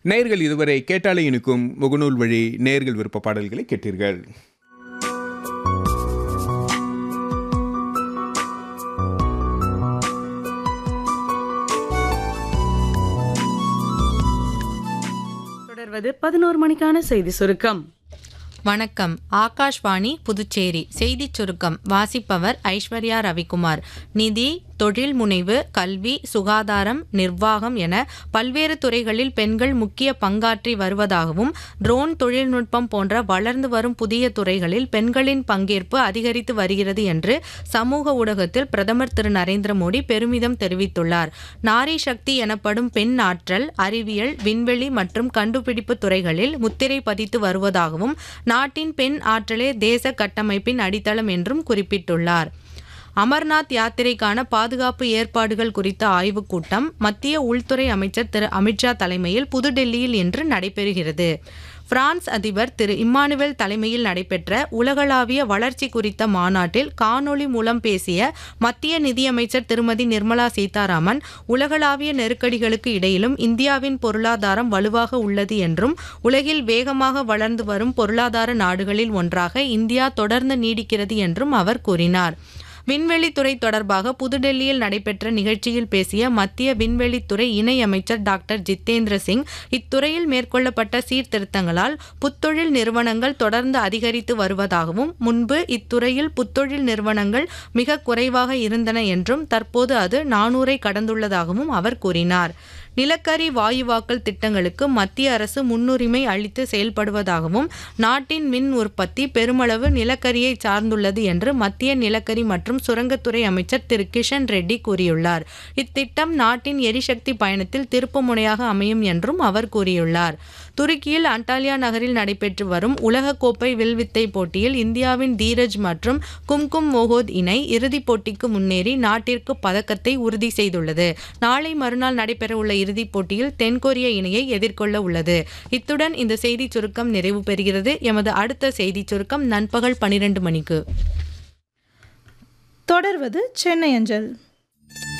நேர்கள் இதுவரை கேட்டாலே இனிக்கும் முகநூல் வழி நேர்கள் விருப்ப பாடல்களை கேட்டீர்கள் தொடர்வது பதினோரு மணிக்கான செய்தி சுருக்கம் வணக்கம் ஆகாஷ்வாணி புதுச்சேரி செய்திச் சுருக்கம் வாசிப்பவர் ஐஸ்வர்யா ரவிக்குமார் நிதி தொழில் முனைவு கல்வி சுகாதாரம் நிர்வாகம் என பல்வேறு துறைகளில் பெண்கள் முக்கிய பங்காற்றி வருவதாகவும் ட்ரோன் தொழில்நுட்பம் போன்ற வளர்ந்து வரும் புதிய துறைகளில் பெண்களின் பங்கேற்பு அதிகரித்து வருகிறது என்று சமூக ஊடகத்தில் பிரதமர் திரு நரேந்திர மோடி பெருமிதம் தெரிவித்துள்ளார் நாரி சக்தி எனப்படும் பெண் ஆற்றல் அறிவியல் விண்வெளி மற்றும் கண்டுபிடிப்பு துறைகளில் முத்திரை பதித்து வருவதாகவும் நாட்டின் பெண் ஆற்றலே தேச கட்டமைப்பின் அடித்தளம் என்றும் குறிப்பிட்டுள்ளார் அமர்நாத் யாத்திரைக்கான பாதுகாப்பு ஏற்பாடுகள் குறித்த ஆய்வுக் கூட்டம் மத்திய உள்துறை அமைச்சர் திரு அமித்ஷா தலைமையில் புதுடெல்லியில் இன்று நடைபெறுகிறது பிரான்ஸ் அதிபர் திரு இம்மானுவேல் தலைமையில் நடைபெற்ற உலகளாவிய வளர்ச்சி குறித்த மாநாட்டில் காணொளி மூலம் பேசிய மத்திய நிதியமைச்சர் திருமதி நிர்மலா சீதாராமன் உலகளாவிய நெருக்கடிகளுக்கு இடையிலும் இந்தியாவின் பொருளாதாரம் வலுவாக உள்ளது என்றும் உலகில் வேகமாக வளர்ந்து வரும் பொருளாதார நாடுகளில் ஒன்றாக இந்தியா தொடர்ந்து நீடிக்கிறது என்றும் அவர் கூறினார் விண்வெளித்துறை தொடர்பாக புதுடெல்லியில் நடைபெற்ற நிகழ்ச்சியில் பேசிய மத்திய விண்வெளித்துறை இணையமைச்சர் டாக்டர் ஜித்தேந்திர சிங் இத்துறையில் மேற்கொள்ளப்பட்ட சீர்திருத்தங்களால் புத்தொழில் நிறுவனங்கள் தொடர்ந்து அதிகரித்து வருவதாகவும் முன்பு இத்துறையில் புத்தொழில் நிறுவனங்கள் மிக குறைவாக இருந்தன என்றும் தற்போது அது நானூறை கடந்துள்ளதாகவும் அவர் கூறினார் நிலக்கரி வாயுவாக்கல் திட்டங்களுக்கு மத்திய அரசு முன்னுரிமை அளித்து செயல்படுவதாகவும் நாட்டின் மின் உற்பத்தி பெருமளவு நிலக்கரியை சார்ந்துள்ளது என்று மத்திய நிலக்கரி மற்றும் சுரங்கத்துறை அமைச்சர் திரு கிஷன் ரெட்டி கூறியுள்ளார் இத்திட்டம் நாட்டின் எரிசக்தி பயணத்தில் திருப்புமுனையாக அமையும் என்றும் அவர் கூறியுள்ளார் துருக்கியில் அண்டாலியா நகரில் நடைபெற்று வரும் உலகக்கோப்பை வில்வித்தை போட்டியில் இந்தியாவின் தீரஜ் மற்றும் கும்கும் மோகோத் இணை இறுதிப் போட்டிக்கு முன்னேறி நாட்டிற்கு பதக்கத்தை உறுதி செய்துள்ளது நாளை மறுநாள் நடைபெறவுள்ள இறுதிப் போட்டியில் தென்கொரிய இணையை எதிர்கொள்ள உள்ளது இத்துடன் இந்த செய்திச் சுருக்கம் நிறைவு பெறுகிறது எமது அடுத்த செய்திச் சுருக்கம் நண்பகல் பனிரெண்டு மணிக்கு தொடர்வது சென்னை அஞ்சல்